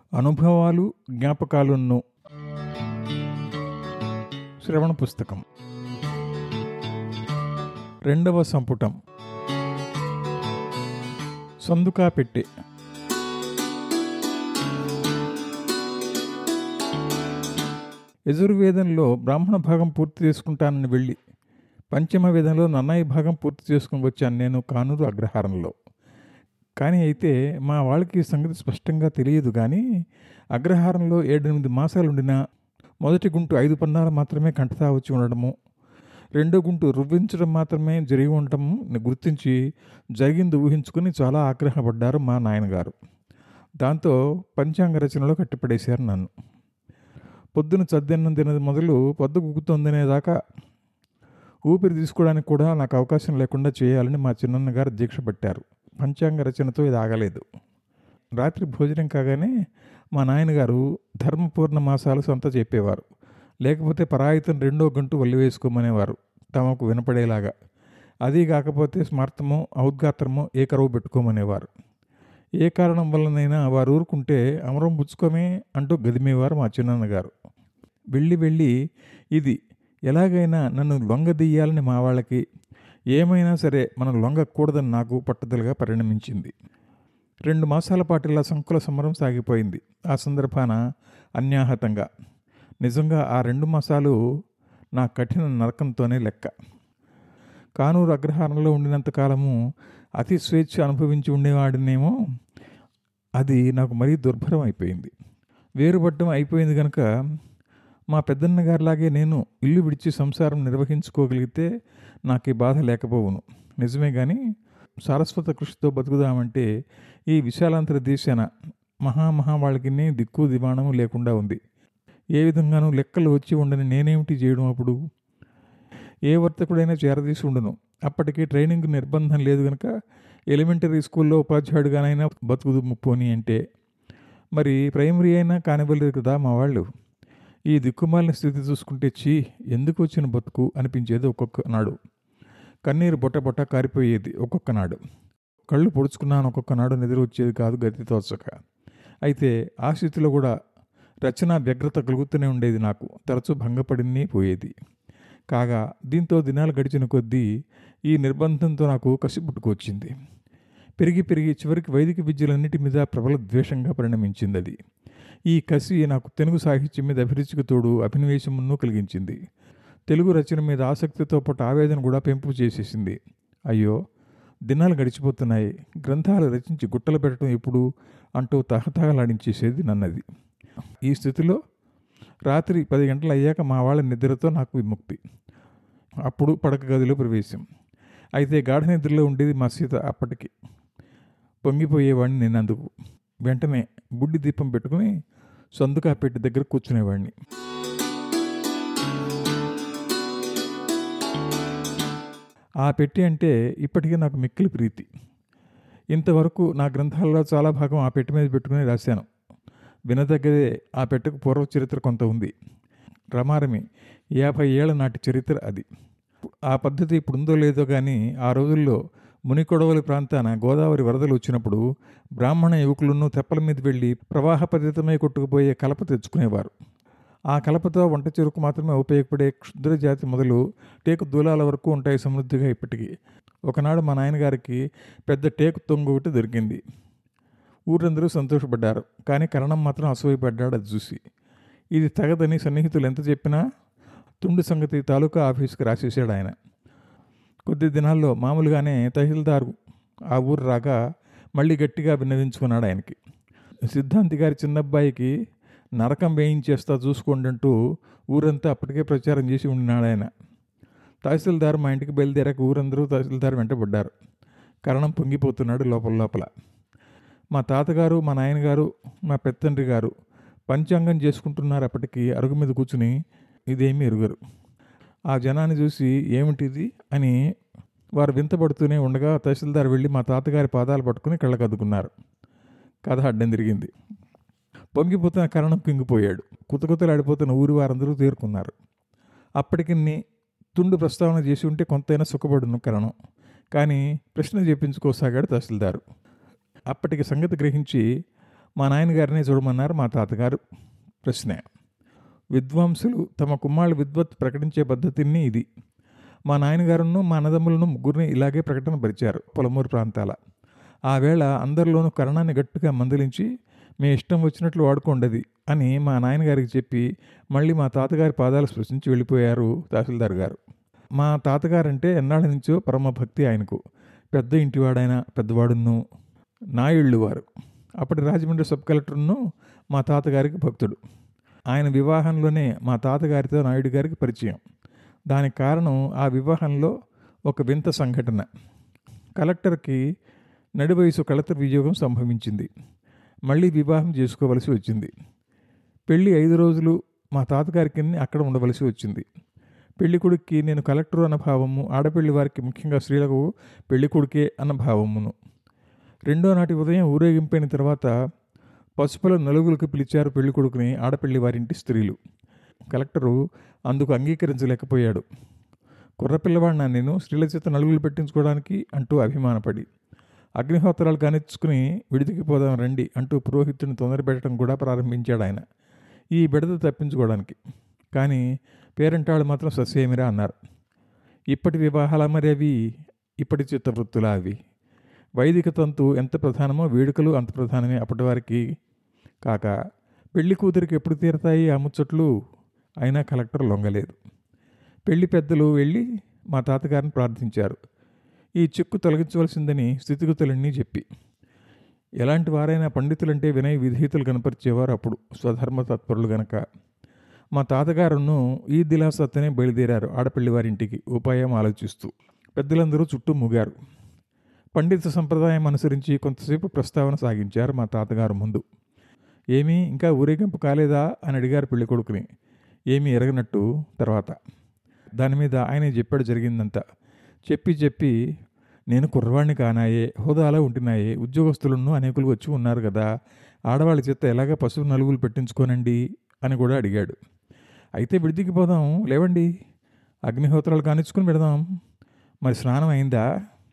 అనుభవాలు జ్ఞాపకాలున్ను శ్రవణ పుస్తకం రెండవ సంపుటం సందుకా పెట్టె యజుర్వేదంలో బ్రాహ్మణ భాగం పూర్తి చేసుకుంటానని వెళ్ళి పంచమ వేదంలో నన్నయ్య భాగం పూర్తి చేసుకుని వచ్చాను నేను కానూరు అగ్రహారంలో కానీ అయితే మా వాళ్ళకి ఈ సంగతి స్పష్టంగా తెలియదు కానీ అగ్రహారంలో ఏడెనిమిది మాసాలు ఉండిన మొదటి గుంటు ఐదు పన్నాలు మాత్రమే కంటతా వచ్చి ఉండడము రెండో గుంటు రువ్వించడం మాత్రమే జరిగి ఉండటం గుర్తించి జరిగింది ఊహించుకుని చాలా ఆగ్రహపడ్డారు మా నాయనగారు దాంతో పంచాంగ రచనలో కట్టిపడేశారు నన్ను పొద్దున చద్దన్నం తినది మొదలు పొద్దు గుక్కుతోందనేదాకా ఊపిరి తీసుకోవడానికి కూడా నాకు అవకాశం లేకుండా చేయాలని మా చిన్నన్న గారు దీక్ష పట్టారు పంచాంగ రచనతో ఇది ఆగలేదు రాత్రి భోజనం కాగానే మా నాయనగారు ధర్మపూర్ణ మాసాలు సొంత చెప్పేవారు లేకపోతే పరాయితం రెండో గంటు వల్లి వేసుకోమనేవారు తమకు వినపడేలాగా అది కాకపోతే స్మార్తమో ఔద్గాత్రమో ఏ కరువు పెట్టుకోమనేవారు ఏ కారణం వల్లనైనా వారు ఊరుకుంటే అమరం పుచ్చుకోమే అంటూ గదిమేవారు మా చిన్నన్నగారు వెళ్ళి వెళ్ళి ఇది ఎలాగైనా నన్ను లొంగదీయాలని మా వాళ్ళకి ఏమైనా సరే మనం లొంగకూడదని నాకు పట్టుదలగా పరిణమించింది రెండు మాసాల పాటు ఇలా సంకుల సమరం సాగిపోయింది ఆ సందర్భాన అన్యాహతంగా నిజంగా ఆ రెండు మాసాలు నా కఠిన నరకంతోనే లెక్క కానూరు అగ్రహారంలో ఉండినంత కాలము అతి స్వేచ్ఛ అనుభవించి ఉండేవాడినేమో అది నాకు మరీ దుర్భరం అయిపోయింది వేరుపడ్డం అయిపోయింది కనుక మా పెద్దన్న గారిలాగే నేను ఇల్లు విడిచి సంసారం నిర్వహించుకోగలిగితే నాకు ఈ బాధ లేకపోవును నిజమే కానీ సారస్వత కృషితో బతుకుదామంటే ఈ విశాలాంతర దేశాన మహామహా వాళ్ళకి దిక్కు దివాణము లేకుండా ఉంది ఏ విధంగానూ లెక్కలు వచ్చి ఉండని నేనేమిటి చేయడం అప్పుడు ఏ వర్తకుడైనా చేరదీసి ఉండను అప్పటికి ట్రైనింగ్ నిర్బంధం లేదు కనుక ఎలిమెంటరీ స్కూల్లో ఉపాధ్యాయుడిగానైనా బతుకుదు ముప్పోని అంటే మరి ప్రైమరీ అయినా కానివ్వలేదు కదా మా వాళ్ళు ఈ దిక్కుమాలిన స్థితి చూసుకుంటే చీ ఎందుకు వచ్చిన బతుకు అనిపించేది ఒక్కొక్క నాడు కన్నీరు బొట్ట బొట్ట కారిపోయేది ఒక్కొక్క నాడు కళ్ళు పొడుచుకున్నాను ఒక్కొక్క నాడు నిద్ర వచ్చేది కాదు గతి తోచక అయితే ఆ స్థితిలో కూడా రచన వ్యగ్రత కలుగుతూనే ఉండేది నాకు తరచూ భంగపడిని పోయేది కాగా దీంతో దినాలు గడిచిన కొద్దీ ఈ నిర్బంధంతో నాకు కసి పుట్టుకొచ్చింది పెరిగి పెరిగి చివరికి వైదిక విద్యలన్నిటి మీద ప్రబల ద్వేషంగా పరిణమించింది అది ఈ కసి నాకు తెలుగు సాహిత్యం మీద అభిరుచికి తోడు అభినవేశమును కలిగించింది తెలుగు రచన మీద ఆసక్తితో పాటు ఆవేదన కూడా పెంపు చేసేసింది అయ్యో దినాలు గడిచిపోతున్నాయి గ్రంథాలు రచించి గుట్టలు పెట్టడం ఎప్పుడు అంటూ తహతహలాడించేసేది నన్నది ఈ స్థితిలో రాత్రి పది గంటలు అయ్యాక మా వాళ్ళ నిద్రతో నాకు విముక్తి అప్పుడు పడక గదిలో ప్రవేశం అయితే గాఢ నిద్రలో ఉండేది మా సీత అప్పటికి పొంగిపోయేవాడిని నేను అందుకు వెంటనే బుడ్డి దీపం పెట్టుకుని సందుకా పెట్టి దగ్గర కూర్చునేవాడిని ఆ పెట్టి అంటే ఇప్పటికీ నాకు మిక్కిలి ప్రీతి ఇంతవరకు నా గ్రంథాలలో చాలా భాగం ఆ పెట్టి మీద పెట్టుకుని రాశాను వినదగ్గదే ఆ పెట్టకు పూర్వ చరిత్ర కొంత ఉంది రమారమి యాభై ఏళ్ల నాటి చరిత్ర అది ఆ పద్ధతి ఇప్పుడు ఉందో లేదో కానీ ఆ రోజుల్లో మునికొడవలి ప్రాంతాన గోదావరి వరదలు వచ్చినప్పుడు బ్రాహ్మణ యువకులను తెప్పల మీద వెళ్ళి ప్రవాహ పద్ధతమై కొట్టుకుపోయే కలప తెచ్చుకునేవారు ఆ కలపతో వంట చెరుకు మాత్రమే ఉపయోగపడే క్షుద్ర జాతి మొదలు టేకు దూలాల వరకు ఉంటాయి సమృద్ధిగా ఇప్పటికీ ఒకనాడు మా నాయనగారికి పెద్ద టేకు తొంగు ఒకటి దొరికింది ఊరందరూ సంతోషపడ్డారు కానీ కరణం మాత్రం అసూయపడ్డాడు అది చూసి ఇది తగదని సన్నిహితులు ఎంత చెప్పినా తుండు సంగతి తాలూకా ఆఫీస్కి రాసేసాడు ఆయన కొద్ది దినాల్లో మామూలుగానే తహసీల్దారు ఆ ఊరు రాగా మళ్ళీ గట్టిగా విన్నవించుకున్నాడు ఆయనకి సిద్ధాంతి గారి చిన్నబ్బాయికి నరకం వేయించేస్తా చూసుకోండి అంటూ ఊరంతా అప్పటికే ప్రచారం చేసి ఉన్నాడు ఆయన తహసీల్దార్ మా ఇంటికి బయలుదేరాక ఊరందరూ తహసీల్దార్ వెంటబడ్డారు కరణం పొంగిపోతున్నాడు లోపల లోపల మా తాతగారు మా నాయనగారు మా పెత్తండ్రి గారు పంచాంగం చేసుకుంటున్నారు అప్పటికి అరుగు మీద కూర్చుని ఇదేమీ ఎరుగరు ఆ జనాన్ని చూసి ఏమిటిది అని వారు వింతపడుతూనే ఉండగా తహసీల్దార్ వెళ్ళి మా తాతగారి పాదాలు పట్టుకుని కళ్ళకద్దుకున్నారు కథ అడ్డం తిరిగింది పొంగిపోతున్న కరణం కింగిపోయాడు కుతకుతలాడిపోతున్న ఊరి వారందరూ తేరుకున్నారు అప్పటికి తుండు ప్రస్తావన చేసి ఉంటే కొంతైనా సుఖపడును కరణం కానీ ప్రశ్న చెప్పించుకోసాగాడు తహసీల్దారు అప్పటికి సంగతి గ్రహించి మా నాయనగారినే చూడమన్నారు మా తాతగారు ప్రశ్న విద్వాంసులు తమ కుమారుల విద్వత్ ప్రకటించే పద్ధతిని ఇది మా నాయనగారును మా అన్నదమ్ములను ముగ్గురిని ఇలాగే ప్రకటన పరిచారు పొలమూరు ప్రాంతాల ఆ వేళ అందరిలోనూ కరణాన్ని గట్టిగా మందలించి మీ ఇష్టం వచ్చినట్లు వాడుకోండది అని మా నాయనగారికి చెప్పి మళ్ళీ మా తాతగారి పాదాలు స్పృశించి వెళ్ళిపోయారు తహసీల్దార్ గారు మా తాతగారంటే ఎన్నాళ్ళ నుంచో పరమ భక్తి ఆయనకు పెద్ద ఇంటివాడైన పెద్దవాడును నాయుళ్ళు వారు అప్పటి రాజమండ్రి సబ్ కలెక్టర్ను మా తాతగారికి భక్తుడు ఆయన వివాహంలోనే మా తాతగారితో నాయుడు గారికి పరిచయం దానికి కారణం ఆ వివాహంలో ఒక వింత సంఘటన కలెక్టర్కి నడి వయసు కలెక్టర్ వియోగం సంభవించింది మళ్ళీ వివాహం చేసుకోవలసి వచ్చింది పెళ్ళి ఐదు రోజులు మా తాతగారికి అక్కడ ఉండవలసి వచ్చింది పెళ్లి కొడుక్కి నేను కలెక్టర్ అన్న భావము ఆడపెళ్లి వారికి ముఖ్యంగా స్త్రీలకు పెళ్లి కొడుకే అన్న భావమును రెండో నాటి ఉదయం ఊరేగింపైన తర్వాత పసుపుల నలుగురికి పిలిచారు పెళ్లి కొడుకుని ఆడపెళ్లి వారింటి స్త్రీలు కలెక్టరు అందుకు అంగీకరించలేకపోయాడు కుర్రపిల్లవాడిన నేను స్త్రీల చేత నలుగులు పెట్టించుకోవడానికి అంటూ అభిమానపడి అగ్నిహోత్రాలు కానిచ్చుకుని విడిదికి పోదాం రండి అంటూ పురోహితుడిని తొందరపెట్టడం కూడా ప్రారంభించాడు ఆయన ఈ బిడత తప్పించుకోవడానికి కానీ పేరెంటాళ్ళు మాత్రం సస్యమిరా అన్నారు ఇప్పటి వివాహాల మరి అవి ఇప్పటి చిత్తవృత్తులా అవి వైదిక తంతు ఎంత ప్రధానమో వేడుకలు అంత ప్రధానమే అప్పటి వారికి కాక పెళ్లి కూతురికి ఎప్పుడు తీరతాయి ఆ ముచ్చట్లు అయినా కలెక్టర్ లొంగలేదు పెళ్లి పెద్దలు వెళ్ళి మా తాతగారిని ప్రార్థించారు ఈ చిక్కు తొలగించవలసిందని స్థితిగతులన్నీ చెప్పి ఎలాంటి వారైనా పండితులంటే వినయ విధేయతలు కనపరిచేవారు అప్పుడు స్వధర్మ తత్పరులు గనక మా తాతగారును ఈ దిలాసత్తనే బయలుదేరారు ఆడపల్లి వారింటికి ఉపాయం ఆలోచిస్తూ పెద్దలందరూ చుట్టూ మూగారు పండిత సంప్రదాయం అనుసరించి కొంతసేపు ప్రస్తావన సాగించారు మా తాతగారు ముందు ఏమీ ఇంకా ఊరేగింపు కాలేదా అని అడిగారు పెళ్లి కొడుకుని ఏమీ ఎరగనట్టు తర్వాత దాని మీద ఆయనే చెప్పాడు జరిగిందంతా చెప్పి చెప్పి నేను కుర్రవాణ్ణి కానాయే హోదాలో ఉంటున్నాయే ఉద్యోగస్తులను అనేకులు వచ్చి ఉన్నారు కదా ఆడవాళ్ళ చేత ఎలాగ పశువు నలుగులు పెట్టించుకోనండి అని కూడా అడిగాడు అయితే విడిదికి పోదాం లేవండి అగ్నిహోత్రాలు కానిచ్చుకుని పెడదాం మరి స్నానం అయిందా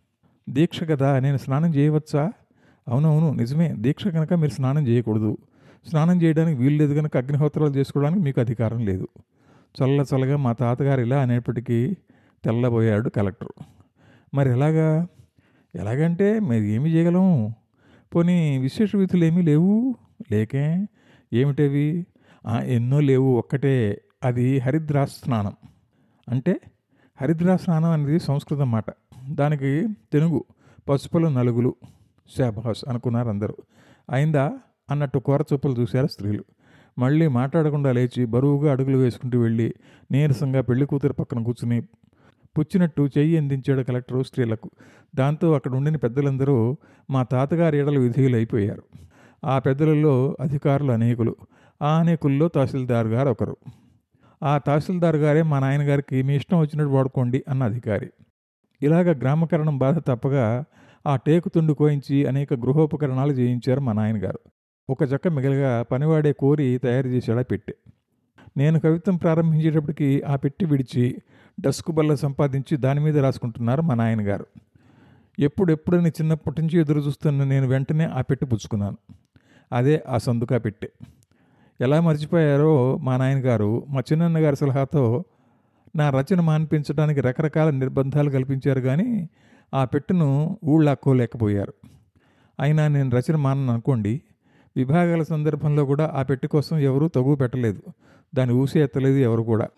దీక్ష కదా నేను స్నానం చేయవచ్చా అవునవును నిజమే దీక్ష కనుక మీరు స్నానం చేయకూడదు స్నానం చేయడానికి వీలు లేదు కనుక అగ్నిహోత్రాలు చేసుకోవడానికి మీకు అధికారం లేదు చల్ల చల్లగా మా తాతగారు ఇలా అనేప్పటికీ తెల్లబోయాడు కలెక్టర్ మరి ఎలాగా ఎలాగంటే మరి ఏమి చేయగలం పోనీ విశేష విధులు ఏమీ లేవు లేకే ఏమిటవి ఆ, ఎన్నో లేవు ఒక్కటే అది హరిద్రా స్నానం అంటే హరిద్రా స్నానం అనేది సంస్కృతం మాట దానికి తెలుగు పసుపుల నలుగులు శాబాస్ అనుకున్నారు అందరూ అయిందా అన్నట్టు కూర చూపులు చూశారు స్త్రీలు మళ్ళీ మాట్లాడకుండా లేచి బరువుగా అడుగులు వేసుకుంటూ వెళ్ళి నీరసంగా పెళ్లి కూతురు పక్కన కూర్చుని పుచ్చినట్టు చెయ్యి అందించాడు కలెక్టరు స్త్రీలకు దాంతో అక్కడ ఉండిన పెద్దలందరూ మా తాతగారి ఎడల విధేయులు అయిపోయారు ఆ పెద్దలలో అధికారులు అనేకులు ఆ అనేకుల్లో తహసీల్దార్ గారు ఒకరు ఆ తహసీల్దార్ గారే మా నాయనగారికి మీ ఇష్టం వచ్చినట్టు వాడుకోండి అన్న అధికారి ఇలాగ గ్రామకరణం బాధ తప్పగా ఆ టేకు తుండు కోయించి అనేక గృహోపకరణాలు చేయించారు మా నాయనగారు ఒక జక్క మిగలగా పనివాడే కోరి తయారు చేశాడా పెట్టె నేను కవిత్వం ప్రారంభించేటప్పటికి ఆ పెట్టి విడిచి డస్కు బల్ల సంపాదించి దాని మీద రాసుకుంటున్నారు మా నాయనగారు ఎప్పుడెప్పుడని చిన్నప్పటి నుంచి ఎదురు చూస్తున్న నేను వెంటనే ఆ పెట్టి పుచ్చుకున్నాను అదే ఆ సందుకా పెట్టె ఎలా మర్చిపోయారో మా నాయనగారు మా చిన్నన్నగారి సలహాతో నా రచన మాన్పించడానికి రకరకాల నిర్బంధాలు కల్పించారు కానీ ఆ పెట్టును ఊళ్ళాక్కోలేకపోయారు అయినా నేను రచన మానను అనుకోండి విభాగాల సందర్భంలో కూడా ఆ పెట్టి కోసం ఎవరూ తగువ పెట్టలేదు దాన్ని ఊసి ఎత్తలేదు ఎవరు కూడా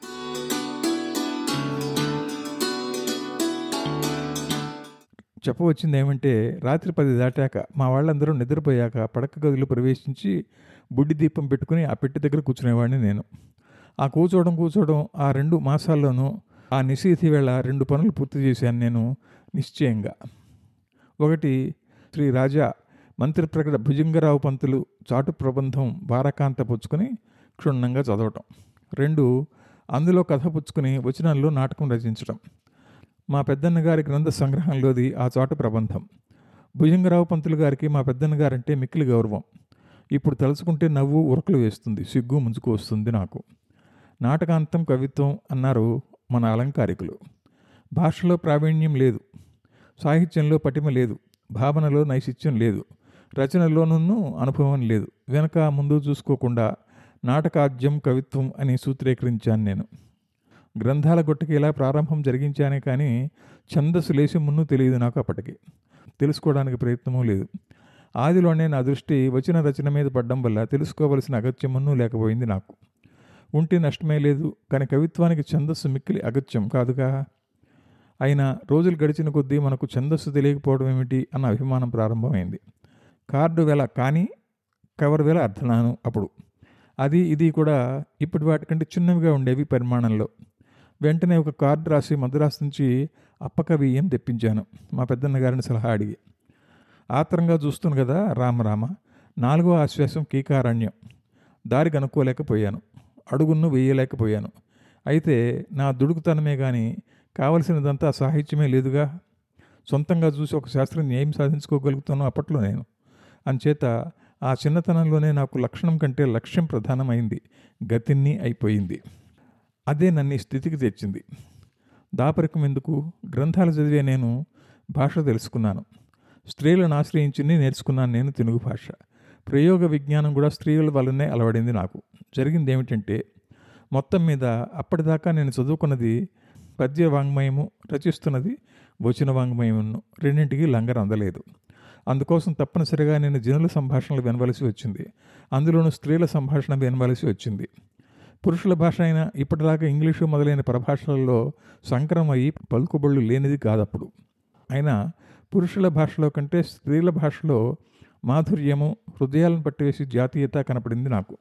చెప్పవచ్చింది ఏమంటే రాత్రి పది దాటాక మా వాళ్ళందరూ నిద్రపోయాక పడక గదిలో ప్రవేశించి బుడ్డి దీపం పెట్టుకుని ఆ పెట్టి దగ్గర కూర్చునేవాడిని నేను ఆ కూర్చోవడం కూర్చోవడం ఆ రెండు మాసాల్లోనూ ఆ నిశీతి వేళ రెండు పనులు పూర్తి చేశాను నేను నిశ్చయంగా ఒకటి శ్రీ రాజా మంత్రి ప్రకట భుజంగరావు పంతులు చాటు ప్రబంధం బారకాంత పుచ్చుకొని క్షుణ్ణంగా చదవటం రెండు అందులో కథ పుచ్చుకుని వచనాల్లో నాటకం రచించడం మా పెద్దన్న గారి గ్రంథ సంగ్రహంలోది ఆ చాటు ప్రబంధం భుజంగరావు పంతులు గారికి మా పెద్దన్న గారంటే మిక్కిలి గౌరవం ఇప్పుడు తలుచుకుంటే నవ్వు ఉరకలు వేస్తుంది సిగ్గు ముంచుకు వస్తుంది నాకు నాటకాంతం కవిత్వం అన్నారు మన అలంకారికులు భాషలో ప్రావీణ్యం లేదు సాహిత్యంలో పటిమ లేదు భావనలో నైశిత్యం లేదు రచనలోనూ అనుభవం లేదు వెనక ముందు చూసుకోకుండా నాటకాద్యం కవిత్వం అని సూత్రీకరించాను నేను గ్రంథాల గొట్టకి ఇలా ప్రారంభం జరిగించానే కానీ ఛందస్సు లేచి మున్ను తెలియదు నాకు అప్పటికి తెలుసుకోవడానికి ప్రయత్నమూ లేదు ఆదిలోనే నా దృష్టి వచ్చిన రచన మీద పడ్డం వల్ల తెలుసుకోవలసిన అగత్యమును లేకపోయింది నాకు ఉంటే నష్టమే లేదు కానీ కవిత్వానికి ఛందస్సు మిక్కిలి అగత్యం కాదుగా అయినా రోజులు గడిచిన కొద్దీ మనకు ఛందస్సు తెలియకపోవడం ఏమిటి అన్న అభిమానం ప్రారంభమైంది కార్డు వెల కానీ కవర్ వెల అర్థనాను అప్పుడు అది ఇది కూడా ఇప్పటి వాటికంటే చిన్నవిగా ఉండేవి పరిమాణంలో వెంటనే ఒక కార్డు రాసి మద్రాసు నుంచి అప్పకవి ఏం తెప్పించాను మా పెద్దన్న గారిని సలహా అడిగి ఆత్రంగా చూస్తును కదా రామరామ నాలుగో ఆశ్వాసం కీకారణ్యం దారి కనుక్కోలేకపోయాను అడుగును వేయలేకపోయాను అయితే నా దుడుకుతనమే కానీ కావలసినదంతా సాహిత్యమే లేదుగా సొంతంగా చూసి ఒక శాస్త్రం ఏం సాధించుకోగలుగుతానో అప్పట్లో నేను అంచేత ఆ చిన్నతనంలోనే నాకు లక్షణం కంటే లక్ష్యం ప్రధానమైంది గతిని అయిపోయింది అదే నన్ను ఈ స్థితికి తెచ్చింది దాపరికం ఎందుకు గ్రంథాలు చదివే నేను భాష తెలుసుకున్నాను స్త్రీలను ఆశ్రయించింది నేర్చుకున్నాను నేను తెలుగు భాష ప్రయోగ విజ్ఞానం కూడా స్త్రీల వల్లనే అలవడింది నాకు జరిగింది ఏమిటంటే మొత్తం మీద అప్పటిదాకా నేను చదువుకున్నది పద్య వాంగ్మయము రచిస్తున్నది వచన వాంగ్మయమును రెండింటికి లంగర అందలేదు అందుకోసం తప్పనిసరిగా నేను జనుల సంభాషణలు వినవలసి వచ్చింది అందులోనూ స్త్రీల సంభాషణ వినవలసి వచ్చింది పురుషుల భాష అయినా ఇప్పటిలాగా ఇంగ్లీషు మొదలైన పరభాషలలో సంక్రమం అయ్యి పలుకుబళ్ళు లేనిది కాదప్పుడు అయినా పురుషుల భాషలో కంటే స్త్రీల భాషలో మాధుర్యము హృదయాలను పట్టివేసి జాతీయత కనపడింది నాకు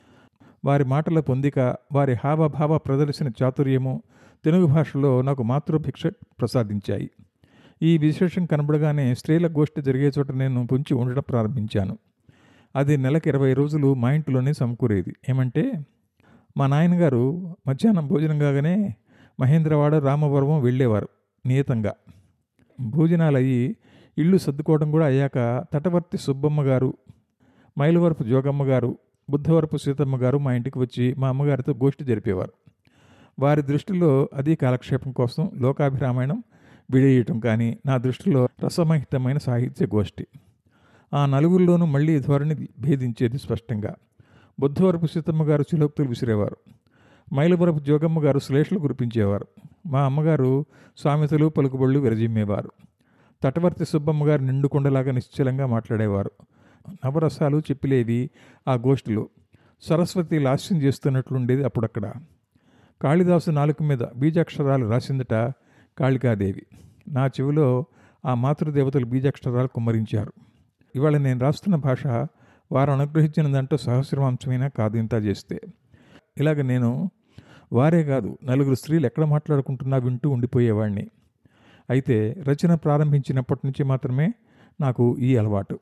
వారి మాటల పొందిక వారి హావభావ ప్రదర్శన చాతుర్యము తెలుగు భాషలో నాకు మాతృభిక్ష ప్రసాదించాయి ఈ విశేషం కనబడగానే స్త్రీల గోష్ఠి జరిగే చోట నేను పొంచి ఉండడం ప్రారంభించాను అది నెలకు ఇరవై రోజులు మా ఇంట్లోనే సమకూరేది ఏమంటే మా నాయనగారు మధ్యాహ్నం భోజనం కాగానే మహేంద్రవాడ రామవరం వెళ్ళేవారు నియతంగా భోజనాలు అయ్యి ఇల్లు సర్దుకోవడం కూడా అయ్యాక తటవర్తి సుబ్బమ్మ గారు మైలవరపు జోగమ్మ గారు బుద్ధవరపు సీతమ్మ గారు మా ఇంటికి వచ్చి మా అమ్మగారితో గోష్ఠి జరిపేవారు వారి దృష్టిలో అది కాలక్షేపం కోసం లోకాభిరామాయణం విడేయటం కానీ నా దృష్టిలో రసమహితమైన సాహిత్య గోష్ఠి ఆ నలుగురిలోనూ మళ్ళీ ధోరణి భేదించేది స్పష్టంగా బుద్ధవరపు సీతమ్మ గారు చిలోక్తులు విసిరేవారు మైలవరపు జోగమ్మ గారు శ్లేషలు కురిపించేవారు మా అమ్మగారు సామెతలు పలుకుబళ్ళు విరజిమ్మేవారు తటవర్తి సుబ్బమ్మ గారు నిండుకొండలాగా నిశ్చలంగా మాట్లాడేవారు నవరసాలు చెప్పిలేవి ఆ గోష్ఠిలో సరస్వతి లాస్యం చేస్తున్నట్లుండేది అప్పుడక్కడ కాళిదాసు నాలుక మీద బీజాక్షరాలు రాసిందట కాళికాదేవి నా చెవిలో ఆ మాతృదేవతలు బీజాక్షరాలు కుమ్మరించారు ఇవాళ నేను రాస్తున్న భాష వారు అనుగ్రహించిన దాంట్లో సహస్రమాంశమైనా కాదు ఇంత చేస్తే ఇలాగ నేను వారే కాదు నలుగురు స్త్రీలు ఎక్కడ మాట్లాడుకుంటున్నా వింటూ ఉండిపోయేవాడిని అయితే రచన ప్రారంభించినప్పటి నుంచి మాత్రమే నాకు ఈ అలవాటు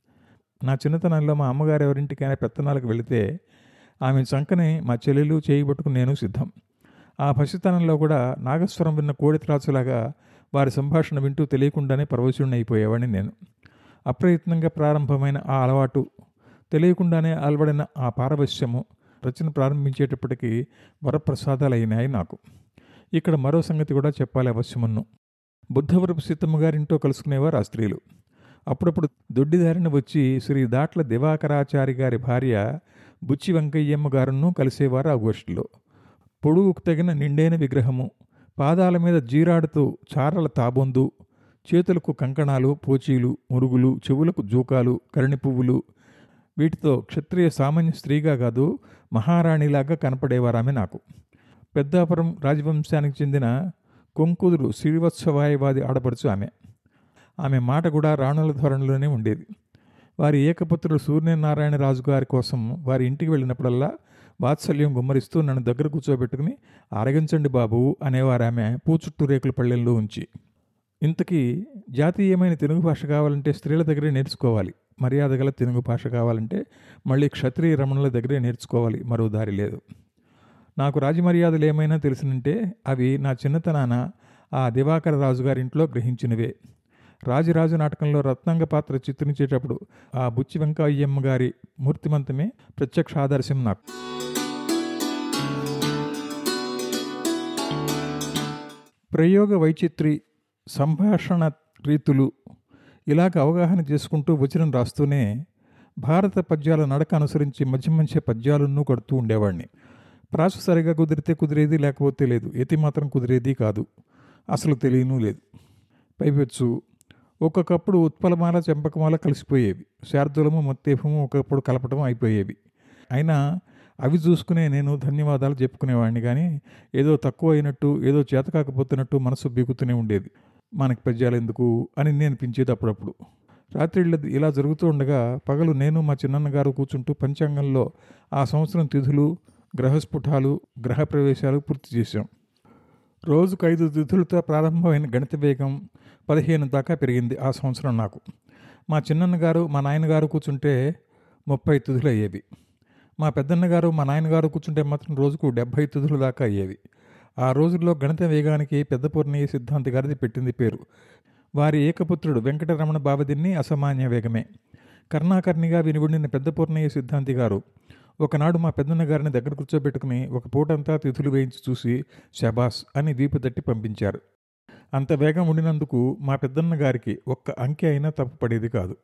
నా చిన్నతనంలో మా అమ్మగారు ఎవరింటికైనా పెత్తనాలకు వెళితే ఆమె చంకని మా చెల్లెలు చేయబట్టుకుని నేను సిద్ధం ఆ పసితనంలో కూడా నాగస్వరం విన్న కోడి త్రాచులాగా వారి సంభాషణ వింటూ తెలియకుండానే పరవశుడిని అయిపోయేవాడిని నేను అప్రయత్నంగా ప్రారంభమైన ఆ అలవాటు తెలియకుండానే అలవడిన ఆ పారవశ్యము రచన ప్రారంభించేటప్పటికీ వరప్రసాదాలు అయినాయి నాకు ఇక్కడ మరో సంగతి కూడా చెప్పాలి అవశ్యమున్ను బుద్ధవరపు సీతమ్మ గారింటో కలుసుకునేవారు ఆ స్త్రీలు అప్పుడప్పుడు దొడ్డిదారిన వచ్చి శ్రీ దాట్ల దివాకరాచారి గారి భార్య బుచ్చి వెంకయ్యమ్మ గారును కలిసేవారు ఆ గోష్ఠిలో పొడుగుకు తగిన నిండైన విగ్రహము పాదాల మీద జీరాడుతూ చారల తాబొందు చేతులకు కంకణాలు పోచీలు మురుగులు చెవులకు జూకాలు కరణి పువ్వులు వీటితో క్షత్రియ సామాన్య స్త్రీగా కాదు మహారాణిలాగా కనపడేవారు ఆమె నాకు పెద్దాపురం రాజవంశానికి చెందిన కొంకుదురు శ్రీవత్సవాయవాది ఆడపడుచు ఆమె ఆమె మాట కూడా రాణుల ధోరణిలోనే ఉండేది వారి ఏకపుత్రుడు సూర్యనారాయణ రాజు గారి కోసం వారి ఇంటికి వెళ్ళినప్పుడల్లా వాత్సల్యం గుమ్మరిస్తూ నన్ను దగ్గర కూర్చోబెట్టుకుని ఆరగించండి బాబు అనేవారు ఆమె పూచుట్టు రేకుల పళ్ళెల్లో ఉంచి ఇంతకీ జాతీయమైన తెలుగు భాష కావాలంటే స్త్రీల దగ్గరే నేర్చుకోవాలి మర్యాద గల తెలుగు భాష కావాలంటే మళ్ళీ క్షత్రియ రమణుల దగ్గరే నేర్చుకోవాలి మరో దారి లేదు నాకు రాజమర్యాదలు ఏమైనా తెలిసినంటే అవి నా చిన్నతనాన ఆ దివాకర రాజు గారి ఇంట్లో గ్రహించినవే రాజరాజు నాటకంలో రత్నాంగ పాత్ర చిత్రించేటప్పుడు ఆ బుచ్చి వెంకయ్యమ్మ గారి మూర్తిమంతమే ప్రత్యక్ష ఆదర్శం నాకు ప్రయోగ వైచిత్రి సంభాషణ రీతులు ఇలాగ అవగాహన చేసుకుంటూ వచనం రాస్తూనే భారత పద్యాల నడక అనుసరించి మధ్య మధ్య పద్యాలను కడుతూ ఉండేవాడిని ప్రాస సరిగా కుదిరితే కుదిరేది లేకపోతే లేదు ఎతి మాత్రం కుదిరేది కాదు అసలు తెలియను లేదు పైపెచ్చు ఒక్కొక్కప్పుడు ఉత్పలమాల చెంపకమాల కలిసిపోయేవి శార్దులము మొత్తేఫము ఒకప్పుడు కలపటం అయిపోయేవి అయినా అవి చూసుకునే నేను ధన్యవాదాలు చెప్పుకునేవాడిని కానీ ఏదో తక్కువ అయినట్టు ఏదో చేత కాకపోతున్నట్టు మనసు బీగుతూనే ఉండేది మనకి పద్యాలు ఎందుకు అని నేను అనిపించేది అప్పుడప్పుడు రాత్రిళ్ళు ఇలా జరుగుతూ ఉండగా పగలు నేను మా చిన్నన్న గారు కూర్చుంటూ పంచాంగంలో ఆ సంవత్సరం తిథులు గ్రహస్ఫుటాలు గ్రహ ప్రవేశాలు పూర్తి చేశాం రోజుకు ఐదు తిథులతో ప్రారంభమైన గణిత వేగం పదిహేను దాకా పెరిగింది ఆ సంవత్సరం నాకు మా చిన్నన్న గారు మా నాయనగారు కూర్చుంటే ముప్పై తిథులు అయ్యేవి మా పెద్దన్న గారు మా నాయనగారు కూర్చుంటే మాత్రం రోజుకు డెబ్భై తిథుల దాకా అయ్యేవి ఆ రోజుల్లో గణిత వేగానికి పెద్ద పూర్ణయ్య సిద్ధాంతి గారిది పెట్టింది పేరు వారి ఏకపుత్రుడు వెంకటరమణ బాబదిన్ని అసామాన్య వేగమే కర్ణాకర్ణిగా వినివడిన పెద్ద పూర్ణయ్య సిద్ధాంతి గారు ఒకనాడు మా పెద్దన్న గారిని దగ్గర కూర్చోబెట్టుకుని ఒక పూటంతా తిథులు వేయించి చూసి శబాస్ అని వీపు తట్టి పంపించారు అంత వేగం ఉండినందుకు మా పెద్దన్న గారికి ఒక్క అంకె అయినా తప్పు పడేది కాదు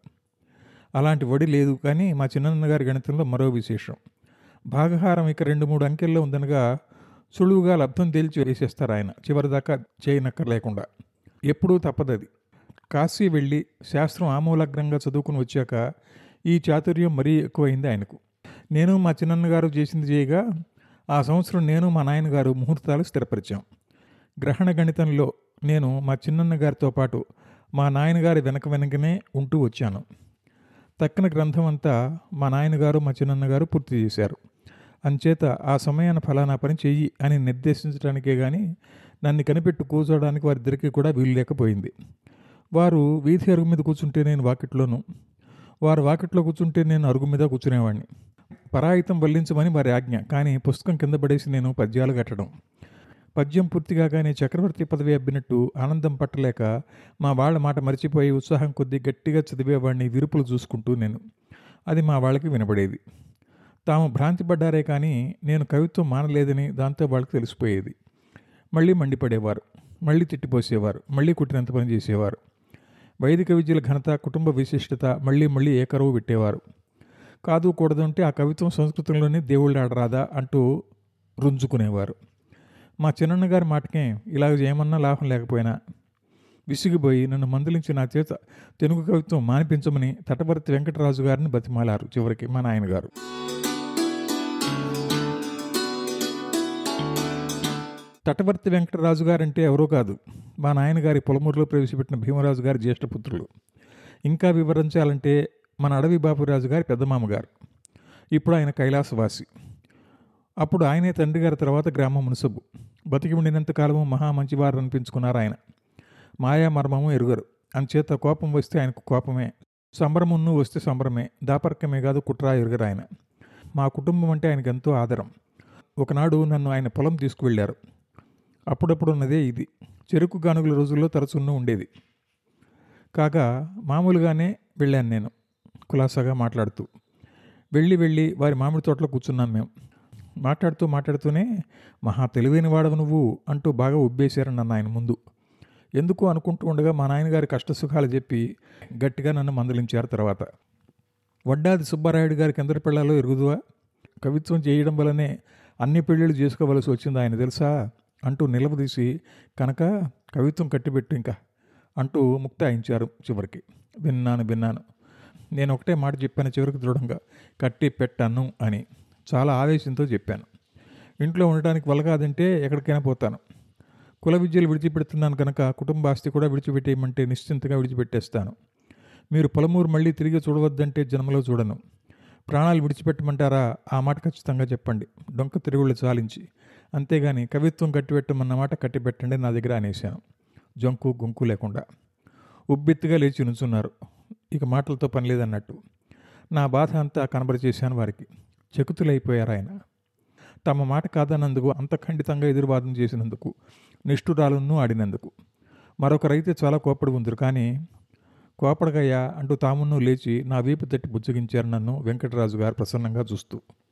అలాంటి వడి లేదు కానీ మా చిన్నన్న గారి గణితంలో మరో విశేషం భాగహారం ఇక రెండు మూడు అంకెల్లో ఉందనగా సులువుగా లబ్ధం తేల్చి వేసేస్తారు ఆయన చివరిదాకా చేయనక్కర్ లేకుండా ఎప్పుడూ తప్పదది కాశీ వెళ్ళి శాస్త్రం ఆమూలాగ్రంగా చదువుకుని వచ్చాక ఈ చాతుర్యం మరీ ఎక్కువైంది ఆయనకు నేను మా చిన్నన్న గారు చేసింది చేయగా ఆ సంవత్సరం నేను మా నాయనగారు ముహూర్తాలు స్థిరపరిచాం గ్రహణ గణితంలో నేను మా చిన్నన్న గారితో పాటు మా నాయనగారి వెనక వెనకనే ఉంటూ వచ్చాను తక్కిన గ్రంథం అంతా మా నాయనగారు మా చిన్నన్నగారు పూర్తి చేశారు అంచేత ఆ సమయాన ఫలానా పని చెయ్యి అని నిర్దేశించడానికే కానీ నన్ను కనిపెట్టు కూర్చోవడానికి వారిద్దరికీ కూడా వీలు లేకపోయింది వారు వీధి అరుగు మీద కూర్చుంటే నేను వాకిట్లోను వారు వాకిట్లో కూర్చుంటే నేను అరుగు మీద కూర్చునేవాడిని పరాయితం వల్లించమని వారి ఆజ్ఞ కానీ పుస్తకం కింద పడేసి నేను పద్యాలు కట్టడం పద్యం పూర్తిగానే చక్రవర్తి పదవి అబ్బినట్టు ఆనందం పట్టలేక మా వాళ్ళ మాట మర్చిపోయి ఉత్సాహం కొద్దీ గట్టిగా చదివేవాడిని విరుపులు చూసుకుంటూ నేను అది మా వాళ్ళకి వినబడేది తాము భ్రాంతి పడ్డారే కానీ నేను కవిత్వం మానలేదని దాంతో వాళ్ళకి తెలిసిపోయేది మళ్ళీ మండిపడేవారు మళ్ళీ తిట్టిపోసేవారు మళ్ళీ కుట్టినంత పని చేసేవారు వైదిక విద్యల ఘనత కుటుంబ విశిష్టత మళ్ళీ మళ్ళీ ఏకరువు పెట్టేవారు కాదు కూడదంటే ఆ కవిత్వం సంస్కృతంలోనే దేవుళ్ళు ఆడరాదా అంటూ రుంజుకునేవారు మా చిన్నన్న గారి మాటకే ఇలాగ చేయమన్నా లాభం లేకపోయినా విసిగిపోయి నన్ను మందలించి నా చేత తెలుగు కవిత్వం మానిపించమని తటవర్తి వెంకటరాజు గారిని బతిమాలారు చివరికి మా నాయనగారు తటవర్తి వెంకటరాజు గారంటే ఎవరో కాదు మా నాయనగారి పొలమూరులో ప్రవేశపెట్టిన భీమరాజు గారి జ్యేష్ఠపుత్రులు ఇంకా వివరించాలంటే మన అడవి బాపురాజు గారి పెద్దమామగారు ఇప్పుడు ఆయన కైలాసవాసి అప్పుడు ఆయనే తండ్రి గారి తర్వాత గ్రామ మునుసబు బతికి ఉండినంత కాలము మహా మంచివారు అనిపించుకున్నారు ఆయన మాయా మర్మము ఎరుగరు అంచేత కోపం వస్తే ఆయనకు కోపమే సంబరమును వస్తే సంబరమే దాపర్కమే కాదు కుట్రా ఎరుగరు ఆయన మా కుటుంబం అంటే ఆయనకు ఎంతో ఆదరం ఒకనాడు నన్ను ఆయన పొలం తీసుకువెళ్ళారు అప్పుడప్పుడు ఉన్నదే ఇది చెరుకు గానుగుల రోజుల్లో తరచున్న ఉండేది కాగా మామూలుగానే వెళ్ళాను నేను కులాసాగా మాట్లాడుతూ వెళ్ళి వెళ్ళి వారి మామిడి తోటలో కూర్చున్నాం మేము మాట్లాడుతూ మాట్లాడుతూనే మహా తెలివైన వాడవు నువ్వు అంటూ బాగా ఉబ్బేశారు నన్ను ఆయన ముందు ఎందుకు అనుకుంటూ ఉండగా మా నాయనగారి కష్టసుఖాలు చెప్పి గట్టిగా నన్ను మందలించారు తర్వాత వడ్డాది సుబ్బారాయుడు గారికి ఎందరి పిల్లలు ఎరుగుదువా కవిత్వం చేయడం వల్లనే అన్ని పెళ్ళిళ్ళు చేసుకోవలసి వచ్చింది ఆయన తెలుసా అంటూ నిలవదీసి కనుక కవిత్వం కట్టిపెట్టు ఇంకా అంటూ ముక్తాయించారు చివరికి విన్నాను విన్నాను నేను ఒకటే మాట చెప్పాను చివరికి దృఢంగా కట్టి పెట్టాను అని చాలా ఆవేశంతో చెప్పాను ఇంట్లో ఉండటానికి వల్ల కాదంటే ఎక్కడికైనా పోతాను కుల విద్యలు విడిచిపెడుతున్నాను కనుక కుటుంబ ఆస్తి కూడా విడిచిపెట్టేయమంటే నిశ్చింతగా విడిచిపెట్టేస్తాను మీరు పొలమూరు మళ్ళీ తిరిగి చూడవద్దంటే జన్మలో చూడను ప్రాణాలు విడిచిపెట్టమంటారా ఆ మాట ఖచ్చితంగా చెప్పండి డొంక తిరుగుళ్ళు చాలించి అంతేగాని కవిత్వం కట్టిపెట్టమన్న మాట కట్టిపెట్టండి నా దగ్గర అనేశాను జంకు గుంకు లేకుండా ఉబ్బెత్తుగా లేచి నుంచున్నారు ఇక మాటలతో పని లేదన్నట్టు నా బాధ అంతా కనబరిచేశాను వారికి చకుతులైపోయారు ఆయన తమ మాట కాదన్నందుకు అంత ఖండితంగా ఎదురువాదం చేసినందుకు నిష్ఠురాలను ఆడినందుకు మరొకరైతే చాలా కోపడి ఉందరు కానీ కోపడగయ్యా అంటూ తామును లేచి నా వీపు తట్టి బుజ్జగించారు నన్ను వెంకటరాజు గారు ప్రసన్నంగా చూస్తూ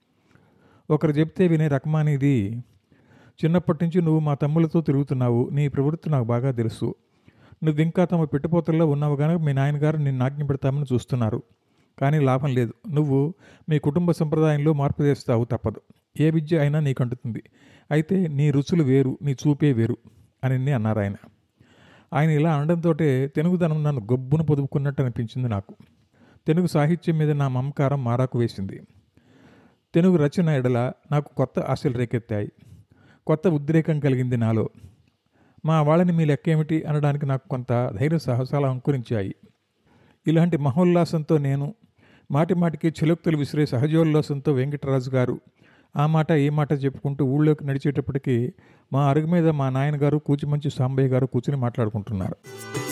ఒకరు చెప్తే వినే రకమానిది చిన్నప్పటి నుంచి నువ్వు మా తమ్ములతో తిరుగుతున్నావు నీ ప్రవృత్తి నాకు బాగా తెలుసు నువ్వు ఇంకా తమ పెట్టుపోతల్లో ఉన్నావు కనుక మీ నాయనగారు నిన్ను ఆజ్ఞ పెడతామని చూస్తున్నారు కానీ లాభం లేదు నువ్వు మీ కుటుంబ సంప్రదాయంలో మార్పు చేస్తావు తప్పదు ఏ విద్య అయినా నీకు అంటుతుంది అయితే నీ రుచులు వేరు నీ చూపే వేరు అని అన్నారు ఆయన ఆయన ఇలా అనడంతో తెలుగుదనం నన్ను గొబ్బును పొదుపుకున్నట్టు అనిపించింది నాకు తెలుగు సాహిత్యం మీద నా మమకారం మారాకు వేసింది తెలుగు రచన ఎడల నాకు కొత్త ఆశలు రేకెత్తాయి కొత్త ఉద్రేకం కలిగింది నాలో మా వాళ్ళని మీ లెక్క ఏమిటి అనడానికి నాకు కొంత ధైర్య సాహసాలు అంకురించాయి ఇలాంటి మహోల్లాసంతో నేను మాటి మాటికి చిలుక్తులు విసిరే సహజోల్లాసంతో వెంకటరాజు గారు ఆ మాట ఈ మాట చెప్పుకుంటూ ఊళ్ళోకి నడిచేటప్పటికి మా అరుగు మీద మా నాయనగారు కూచిమంచి సాంబయ్య గారు కూర్చుని మాట్లాడుకుంటున్నారు